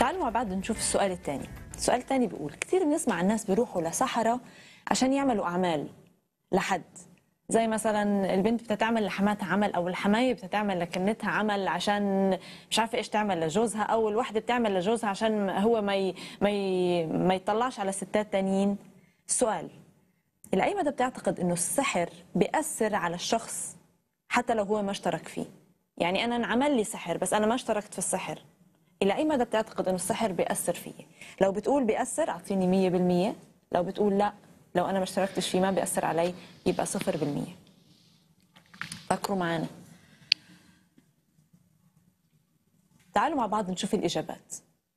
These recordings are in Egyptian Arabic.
تعالوا مع بعض نشوف السؤال الثاني السؤال الثاني بيقول كثير بنسمع الناس بيروحوا لسحرة عشان يعملوا أعمال لحد زي مثلا البنت بدها تعمل لحماتها عمل او الحمايه بدها تعمل لكنتها عمل عشان مش عارفه ايش تعمل لجوزها او الوحده بتعمل لجوزها عشان هو ما ي... ما ي... ما يطلعش على ستات تانيين السؤال الى اي مدى بتعتقد انه السحر بياثر على الشخص حتى لو هو ما اشترك فيه يعني انا انعمل لي سحر بس انا ما اشتركت في السحر الى اي مدى بتعتقد انه السحر بياثر فيي لو بتقول بياثر اعطيني 100% لو بتقول لا لو انا ما اشتركتش فيه ما بياثر علي يبقى 0% فكروا معنا تعالوا مع بعض نشوف الاجابات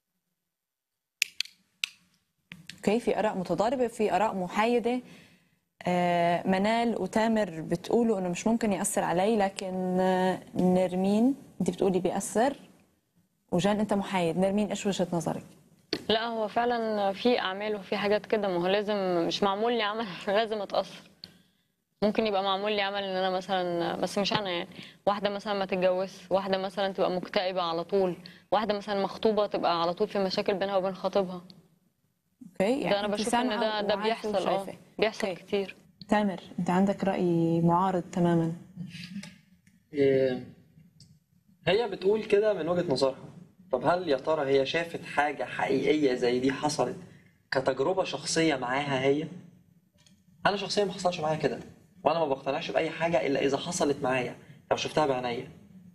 اوكي في اراء متضاربه في اراء محايده آه، منال وتامر بتقولوا انه مش ممكن ياثر علي لكن آه، نرمين انت بتقولي بياثر وجان انت محايد نرمين ايش وجهه نظرك لا هو فعلا في اعمال وفي حاجات كده ما هو لازم مش معمول لي عمل لازم اتاثر ممكن يبقى معمول لي عمل ان انا مثلا بس مش انا يعني واحده مثلا ما تتجوز واحده مثلا تبقى مكتئبه على طول واحده مثلا مخطوبه تبقى على طول في مشاكل بينها وبين خطيبها اوكي ده انا أنت بشوف ان سامعة ده ده وعارفة بيحصل اه وشايفة. بيحصل أوكي. كتير تامر انت عندك راي معارض تماما إيه، هي بتقول كده من وجهة نظرها طب هل يا ترى هي شافت حاجة حقيقية زي دي حصلت كتجربة شخصية معاها هي أنا شخصيا ما حصلش معايا كده وأنا ما بقتنعش بأي حاجة إلا إذا حصلت معايا أو شفتها بعينيا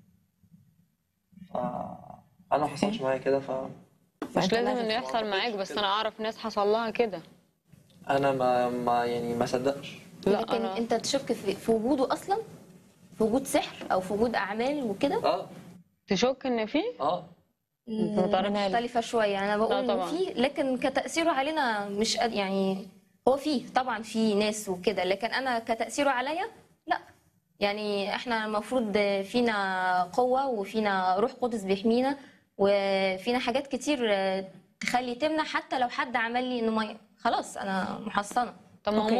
ف أنا ما حصلش معايا كده ف مش فأنت لازم لازم انه يحصل معاك بس انا اعرف ناس حصل لها كده أنا ما, ما يعني ما صدقش لا لكن انا انت تشك في, في وجوده اصلا في وجود سحر او في وجود اعمال وكده أه تشك ان في أه متعرفش. مختلفه شويه انا بقول لا انه طبعا. في لكن كتاثيره علينا مش قد- يعني هو فيه طبعا في ناس وكده لكن انا كتاثيره عليا لا يعني احنا المفروض فينا قوه وفينا روح قدس بيحمينا وفينا حاجات كتير تخلي تمنع حتى لو حد عمل لي انه ما ي- خلاص انا محصنه طب ما هو أوكي.